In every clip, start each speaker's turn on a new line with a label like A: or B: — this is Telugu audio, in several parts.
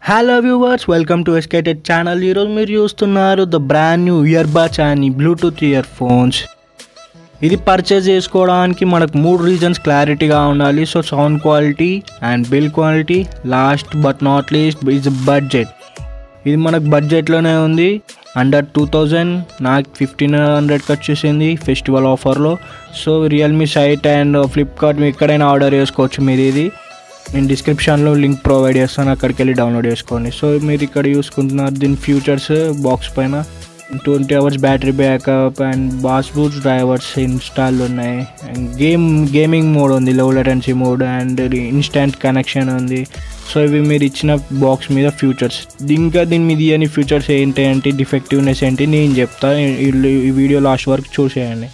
A: హలో వ్యూవర్స్ వెల్కమ్ టు ఎస్కేటెడ్ ఛానల్ ఈరోజు మీరు చూస్తున్నారు the brand new earbuds and Bluetooth earphones ఇది పర్చేజ్ చేసుకోవడానికి మనకు మూడు రీజన్స్ క్లారిటీగా ఉండాలి so sound quality and build quality last but not least is budget ఇది మనకు బడ్జెట్లోనే ఉంది అండర్ టూ థౌజండ్ నాకు ఫిఫ్టీన్ హండ్రెడ్కి వచ్చేసింది ఫెస్టివల్ ఆఫర్లో so Realme site and Flipkart మీ ఎక్కడైనా ఆర్డర్ చేసుకోవచ్చు మీరు ఇది నేను డిస్క్రిప్షన్లో లింక్ ప్రొవైడ్ చేస్తాను అక్కడికి వెళ్ళి డౌన్లోడ్ చేసుకోండి సో మీరు ఇక్కడ చూసుకుంటున్నారు దీని ఫ్యూచర్స్ బాక్స్ పైన twenty hours battery backup and bass బూట్స్ డ్రైవర్స్ ఇన్స్టాల్ ఉన్నాయి అండ్ గేమ్ గేమింగ్ మోడ్ ఉంది low latency mode and instant connection ఉంది సో ఇవి మీరు ఇచ్చిన బాక్స్ మీద ఫ్యూచర్స్ ఇంకా దీని మీద అని ఫ్యూచర్స్ ఏంటి అంటే డిఫెక్టివ్నెస్ ఏంటి నేను చెప్తా ఈ- ఈ వీడియో లాస్ట్ వరకు చూసేయండి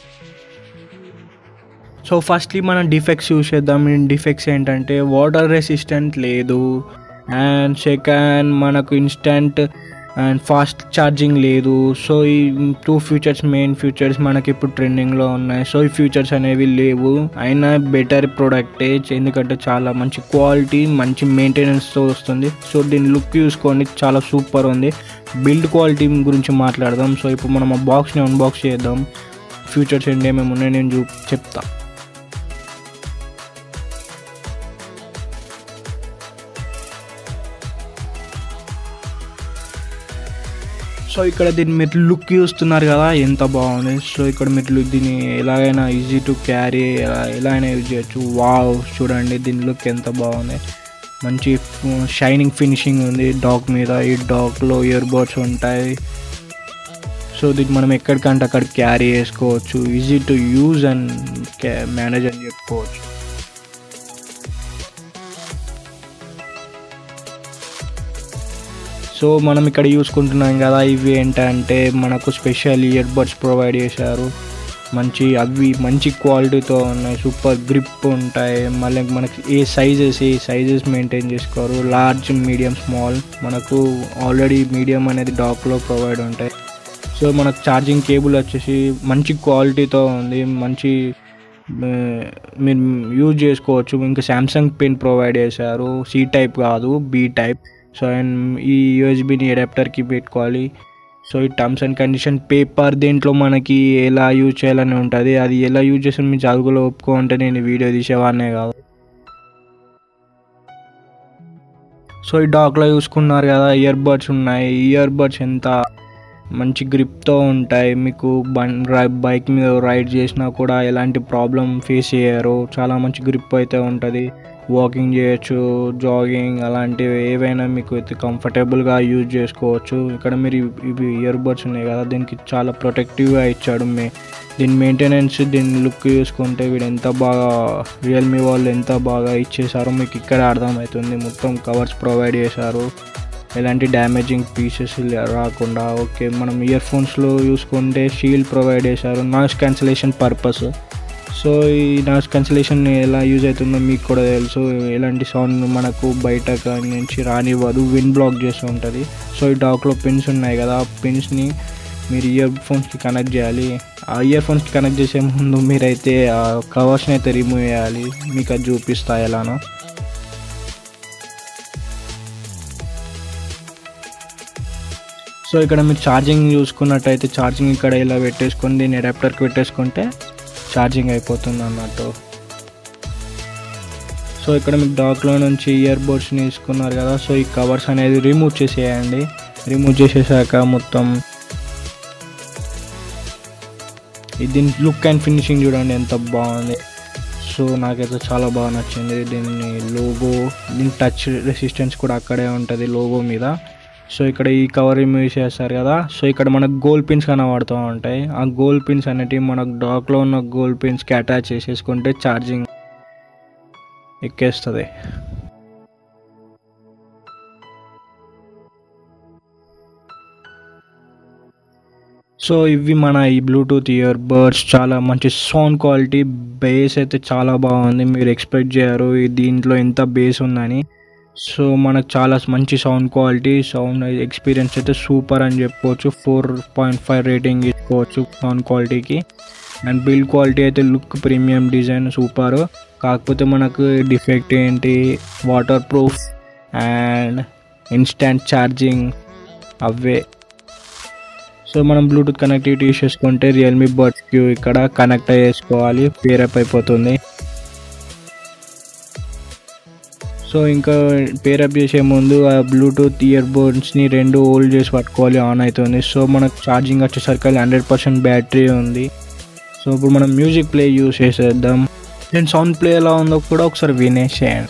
A: సో ఫస్ట్లీ మనం డిఫెక్ట్స్ చూసేద్దాం డిఫెక్ట్స్ ఏంటంటే వాటర్ రెసిస్టెంట్ లేదు అండ్ సెకండ్ మనకు ఇన్స్టెంట్ అండ్ ఫాస్ట్ ఛార్జింగ్ లేదు సో ఈ టూ ఫ్యూచర్స్ మెయిన్ ఫ్యూచర్స్ మనకి ఇప్పుడు ట్రెండింగ్లో ఉన్నాయి సో ఈ ఫ్యూచర్స్ అనేవి లేవు అయినా బెటర్ ప్రోడక్టే ఎందుకంటే చాలా మంచి క్వాలిటీ మంచి మెయింటెనెన్స్తో వస్తుంది సో దీని లుక్ చూసుకోండి చాలా సూపర్ ఉంది బిల్డ్ క్వాలిటీ గురించి మాట్లాడదాం సో ఇప్పుడు మనం ఆ బాక్స్ని అన్బాక్స్ చేద్దాం ఫ్యూచర్స్ ఏంటి ఏమేమి ఉన్నాయి నేను చూ చెప్తా సో ఇక్కడ దీన్ని మీరు లుక్ చూస్తున్నారు కదా ఎంత బాగుంది సో ఇక్కడ మీరు దీన్ని ఎలాగైనా ఈజీ టు క్యారీ ఎలా అయినా యూజ్ చేయొచ్చు వావ్ చూడండి దీని లుక్ ఎంత బాగుంది మంచి షైనింగ్ ఫినిషింగ్ ఉంది డాక్ మీద ఈ డాక్లో ఇయర్ బడ్స్ ఉంటాయి సో దీన్ని మనం ఎక్కడికంటే అక్కడ క్యారీ చేసుకోవచ్చు easy to use and manage అని చెప్పుకోవచ్చు సో మనం ఇక్కడ చూసుకుంటున్నాం కదా ఇవి ఏంటంటే మనకు స్పెషల్ ఇయర్ బడ్స్ ప్రొవైడ్ చేశారు మంచి అవి మంచి క్వాలిటీతో ఉన్నాయి సూపర్ గ్రిప్ ఉంటాయి మళ్ళీ మనకి ఏ సైజెస్ ఏ సైజెస్ మెయింటైన్ చేసుకోరు లార్జ్ మీడియం స్మాల్ మనకు ఆల్రెడీ మీడియం అనేది డాక్లో ప్రొవైడ్ ఉంటాయి సో మనకు ఛార్జింగ్ కేబుల్ వచ్చేసి మంచి క్వాలిటీతో ఉంది మంచి ఆ, మీరు యూజ్ చేసుకోవచ్చు ఇంకా శాంసంగ్ పిన్ ప్రొవైడ్ చేశారు సి టైప్ కాదు బి టైప్ సో అండ్ ఈ యూఎస్బిని అడాప్టర్కి పెట్టుకోవాలి సో ఈ టర్మ్స్ అండ్ కండిషన్ పేపర్ దీంట్లో మనకి ఎలా యూజ్ చేయాలని ఉంటుంది అది ఎలా యూజ్ చేసి మీ చదువులో ఒప్పుకో అంటే నేను ఈ వీడియో తీసేవాడినే కాదు సో ఈ డాక్లో చూసుకున్నారు కదా ఇయర్ బడ్స్ ఉన్నాయి ఇయర్ బడ్స్ ఎంత మంచి గ్రిప్తో ఉంటాయి మీకు బన్ బైక్ మీద రైడ్ చేసినా కూడా ఎలాంటి ప్రాబ్లం ఫేస్ చేయరు చాలా మంచి గ్రిప్ అయితే ఉంటుంది వాకింగ్ చేయొచ్చు జాగింగ్ అలాంటివి ఏవైనా మీకు అయితే కంఫర్టబుల్గా యూజ్ చేసుకోవచ్చు ఇక్కడ మీరు ఇవి- ఇవి ఇయర్ బడ్స్ ఉన్నాయి కదా దీనికి చాలా ప్రొటెక్టివ్గా ఇచ్చాడు మే దీని మెయింటెనెన్స్ దీని లుక్ చూసుకుంటే వీడు ఎంత బాగా రియల్మీ వాళ్ళు ఎంత బాగా ఇచ్చేసారో మీకు ఇక్కడ అర్థమవుతుంది మొత్తం కవర్స్ ప్రొవైడ్ చేశారు ఎలాంటి డ్యామేజింగ్ పీసెస్ రాకుండా ఓకే మనం ఇయర్ ఫోన్స్లో చూసుకుంటే షీల్డ్ ప్రొవైడ్ చేశారు నాయిస్ క్యాన్సలేషన్ పర్పస్ సో ఈ నాయిస్ క్యాన్సలేషన్ ఎలా యూజ్ అవుతుందో మీకు కూడా తెలుసు ఎలాంటి సౌండ్ మనకు బయట కాని నుంచి రానివ్వదు విన్ బ్లాక్ చేస్తూ ఉంటుంది సో ఈ డాక్లో పిన్స్ ఉన్నాయి కదా ఆ పిన్స్ని మీరు ఇయర్ ఫోన్స్కి కనెక్ట్ చేయాలి ఆ ఇయర్ ఫోన్స్కి కనెక్ట్ చేసే ముందు మీరైతే ఆ కవర్స్ని అయితే రిమూవ్ చేయాలి మీకు అది చూపిస్తా ఎలానో సో ఇక్కడ మీరు ఛార్జింగ్ చూసుకున్నట్టయితే ఛార్జింగ్ ఇక్కడ ఇలా పెట్టేసుకొని దీన్ని అడాప్టర్కి పెట్టేసుకుంటే ఛార్జింగ్ అయిపోతుంది అన్నట్టు సో ఇక్కడ మీకు డాక్లో నుంచి ఇయర్ బడ్స్ని తీసుకున్నారు కదా సో ఈ కవర్స్ అనేది రిమూవ్ చేసేయండి రిమూవ్ చేసేసాక మొత్తం ఇది దీని లుక్ అండ్ ఫినిషింగ్ చూడండి ఎంత బాగుంది సో నాకైతే చాలా బాగా నచ్చింది దీని లోగో దీని టచ్ రెసిస్టెన్స్ కూడా అక్కడే ఉంటుంది లోగో మీద సో ఇక్కడ ఈ కవర్ రిమూవ్ చేస్తారు కదా సో ఇక్కడ మనకు గోల్డ్ పిన్స్ కనబడుతూ ఉంటాయి ఆ గోల్డ్ పిన్స్ అనేటివి మనకు డాక్లో ఉన్న గోల్డ్ పిన్స్కి అటాచ్ చేసేసుకుంటే ఛార్జింగ్ ఎక్కేస్తుంది సో ఇవి మన ఈ బ్లూటూత్ ఇయర్ బడ్స్ చాలా మంచి సౌండ్ క్వాలిటీ బేస్ అయితే చాలా బాగుంది మీరు ఎక్స్పెక్ట్ చేయరు ఈ దీంట్లో ఎంత బేస్ ఉందని సో మనకు చాలా మంచి సౌండ్ క్వాలిటీ సౌండ్ ఎక్స్పీరియన్స్ అయితే సూపర్ అని చెప్పుకోవచ్చు ఫోర్ పాయింట్ ఫైవ్ రేటింగ్ ఇచ్చుకోవచ్చు సౌండ్ క్వాలిటీకి అండ్ బిల్డ్ క్వాలిటీ అయితే లుక్ ప్రీమియం డిజైన్ సూపర్ కాకపోతే మనకు డిఫెక్ట్ ఏంటి waterproof and instant charging అవే సో మనం బ్లూటూత్ కనెక్టివిటీ యూస్ చేసుకుంటే రియల్మీ బడ్స్కి ఇక్కడ కనెక్ట్ చేసుకోవాలి పేరప్ అయిపోతుంది సో ఇంకా పేరప్ చేసే ముందు ఆ బ్లూటూత్ ఇయర్ బడ్స్ని రెండు హోల్డ్ చేసి పట్టుకోవాలి ఆన్ అవుతుంది సో మనకు ఛార్జింగ్ వచ్చేసరికి హండ్రెడ్ పర్సెంట్ బ్యాటరీ ఉంది సో ఇప్పుడు మనం మ్యూజిక్ ప్లే యూస్ చేసేద్దాం నేను సౌండ్ ప్లే ఎలా ఉందో కూడా ఒకసారి వినేసేయండి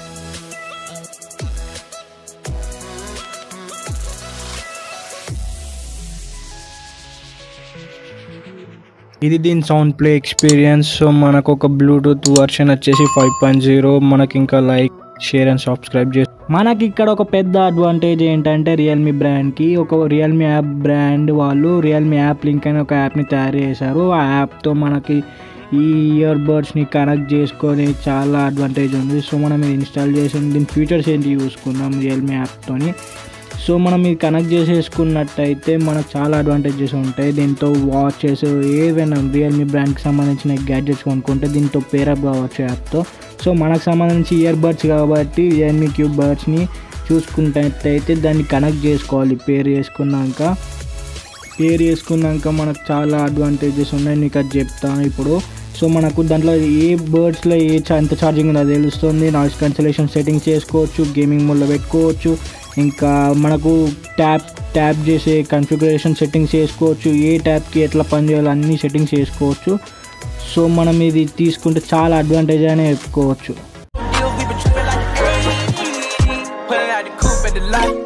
A: ఇది దీని సౌండ్ ప్లే ఎక్స్పీరియన్స్ సో మనకు ఒక బ్లూటూత్ వర్షన్ వచ్చేసి ఫైవ్ పాయింట్ జీరో మనకి ఇంకా లైక్ షేర్ అండ్ సబ్స్క్రైబ్ చేసి మనకి ఇక్కడ ఒక పెద్ద అడ్వాంటేజ్ ఏంటంటే రియల్మీ బ్రాండ్కి ఒక రియల్మీ యాప్ బ్రాండ్ వాళ్ళు రియల్మీ యాప్ లింక్ అని ఒక యాప్ని తయారు చేశారు ఆ యాప్తో మనకి ఈ ఇయర్ బడ్స్ని కనెక్ట్ చేసుకొని చాలా అడ్వాంటేజ్ ఉంది సో మనం ఇది ఇన్స్టాల్ చేసి దీని ఫీచర్స్ ఏంటి చూసుకుందాం రియల్మీ యాప్తోని సో మనం ఇది కనెక్ట్ చేసేసుకున్నట్టయితే మనకు చాలా అడ్వాంటేజెస్ ఉంటాయి దీంతో వాచెస్ ఏవైనా రియల్మీ బ్రాండ్కి సంబంధించిన గ్యాడ్జెట్స్ కొనుక్కుంటే దీంతో పేరప్ కావచ్చు యాప్తో సో మనకు సంబంధించి ఇయర్ బడ్స్ కాబట్టి రియల్మీ క్యూబ్ బడ్స్ని చూసుకున్నట్టయితే దాన్ని కనెక్ట్ చేసుకోవాలి పేర్ చేసుకున్నాక పేర్ చేసుకున్నాక మనకు చాలా అడ్వాంటేజెస్ ఉన్నాయి నీకు అది చెప్తాను ఇప్పుడు సో మనకు దాంట్లో ఏ బర్డ్స్లో ఏ చా- ఎంత ఛార్జింగ్ ఉందో అది తెలుస్తుంది నాయిస్ కన్సలేషన్ సెట్టింగ్ చేసుకోవచ్చు గేమింగ్ మోడ్లో పెట్టుకోవచ్చు ఇంకా మనకు ట్యాప్ ట్యాప్ చేసే కన్ఫిగరేషన్ సెట్టింగ్స్ చేసుకోవచ్చు ఏ ట్యాప్కి ఎట్లా పనిచేయాలో అన్ని సెట్టింగ్స్ చేసుకోవచ్చు సో మనం ఇది తీసుకుంటే చాలా అడ్వాంటేజ్ అని చెప్పుకోవచ్చు
B: deals, we been tripping like ayy. Pulling out the coupe at the lot.